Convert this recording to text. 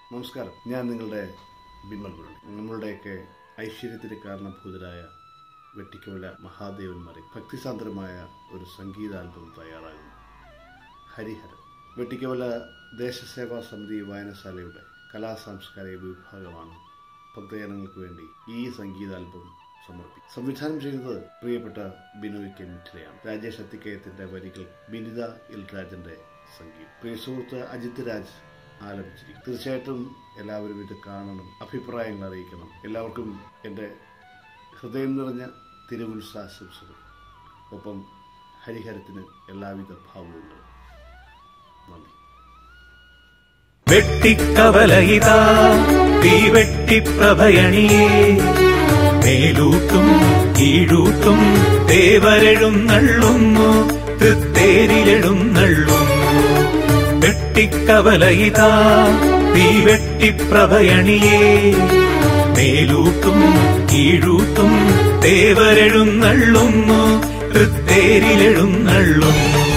നമസ്കാരം ഞാൻ നിങ്ങളുടെ ബിമൽ മുരളി നമ്മളുടെയൊക്കെ ഐശ്വര്യത്തിന് കാരണഭൂതരായ വെട്ടിക്കോല മഹാദേവന്മാരെ ഭക്തിസാന്ദ്രമായ ഒരു സംഗീതാൽബം തയ്യാറാകുന്നു ഹരിഹരം വെട്ടിക്കോല ദേശസേവാ സമിതി വായനശാലയുടെ കലാ സാംസ്കാരിക വിഭാഗമാണ് ഭക്തജനങ്ങൾക്ക് വേണ്ടി ഈ സംഗീതാൽബം സമർപ്പിക്കും സംവിധാനം ചെയ്യുന്നത് പ്രിയപ്പെട്ട ബിനോയ് കെ മിറ്റിലയാണ് രാജേഷ് അത്തിക്കയത്തിന്റെ വരികൾ ബിനിത എൽ രാജന്റെ സംഗീതം പ്രിയ സുഹൃത്ത് അജിത് രാജ് ആലപിച്ചിരിക്കും തീർച്ചയായിട്ടും എല്ലാവരും ഇത് കാണണം അഭിപ്രായങ്ങൾ അറിയിക്കണം എല്ലാവർക്കും എൻ്റെ ഹൃദയം നിറഞ്ഞ തിരുവുത്സാശംസകൾ ഒപ്പം ഹരിഹരത്തിന് എല്ലാവിധ ഭാവങ്ങളും നന്ദി വെട്ടിക്കവലയിതാ തീവെട്ടിപ്രഭയണിയേ മേലൂട്ടും കീഴൂട്ടും ദേവരെഴുന്നള്ളുന്നു തൃത്തേരിലെഴുന്നള്ളുന്നു വെട്ടിക്കവലയിതാ തീവെട്ടിപ്രഭയണിയേ മേലൂട്ടും കീഴൂട്ടും ദേവരെഴുന്നള്ളുന്നു തൃത്തേരിലെഴുന്നള്ളുന്നു